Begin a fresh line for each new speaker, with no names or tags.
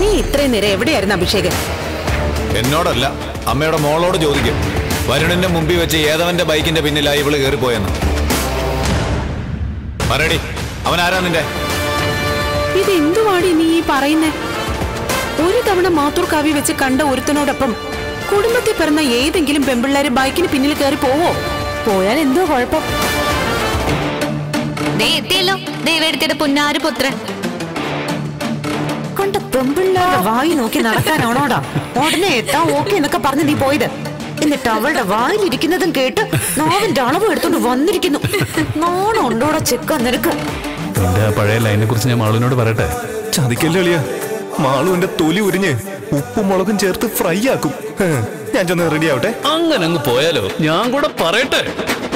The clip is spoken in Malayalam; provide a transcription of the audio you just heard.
നീ ഇത്രയും നേരം എവിടെയായിരുന്നു അഭിഷേകൻ
എന്നോടല്ല അമ്മയുടെ മോളോട് ചോദിക്കും വരുണിന്റെ മുമ്പിൽ വെച്ച് ഏതവന്റെ ബൈക്കിന്റെ പിന്നിലായി ഇവള് കയറിപ്പോയെന്ന് പറയടി അവൻ ആരാ നിന്റെ
ഇത് എന്തുവാടി നീ ഈ പറയുന്നേ ഒരു തവണ മാത്തൂർ കാവി വെച്ച് കണ്ട ഒരുത്തനോടൊപ്പം കുടുംബത്തിൽ പിറന്ന ഏതെങ്കിലും പെമ്പിള്ളേര് ബൈക്കിന് പിന്നിൽ കയറി പോവോ പോയാൽ എന്തോ കുഴപ്പം
ദേ എത്തിയല്ലോ ദേവേടത്തിയുടെ പുന്നാര് പുത്രൻ
കണ്ട പെമ്പിള്ളേരുടെ വായി നോക്കി നടക്കാനാണോടാ ഉടനെ എത്താ ഓക്കെ എന്നൊക്കെ പറഞ്ഞ് നീ പോയത് എന്നിട്ട് അവളുടെ വായിലിരിക്കുന്നതും കേട്ട് നാവിന്റെ അളവ് എടുത്തോണ്ട് വന്നിരിക്കുന്നു നാണം ഉണ്ടോടാ ചെക്ക നിനക്ക്
എന്റെ ആ പഴയ ലൈനെ കുറിച്ച് ഞാൻ മാളുവിനോട് പറയട്ടെ
ചതിക്കല്ലേ അളിയ മാളുവിന്റെ തൊലി ഉരിഞ്ഞ് ഉപ്പും മുളകും ചേർത്ത് ഫ്രൈ ആക്കും ഹേ, ഞാൻ ചെന്ന് റെഡി ആവട്ടെ
അങ്ങനെ അങ്ങ് പോയാലോ ഞാൻ കൂടെ പറയട്ടെ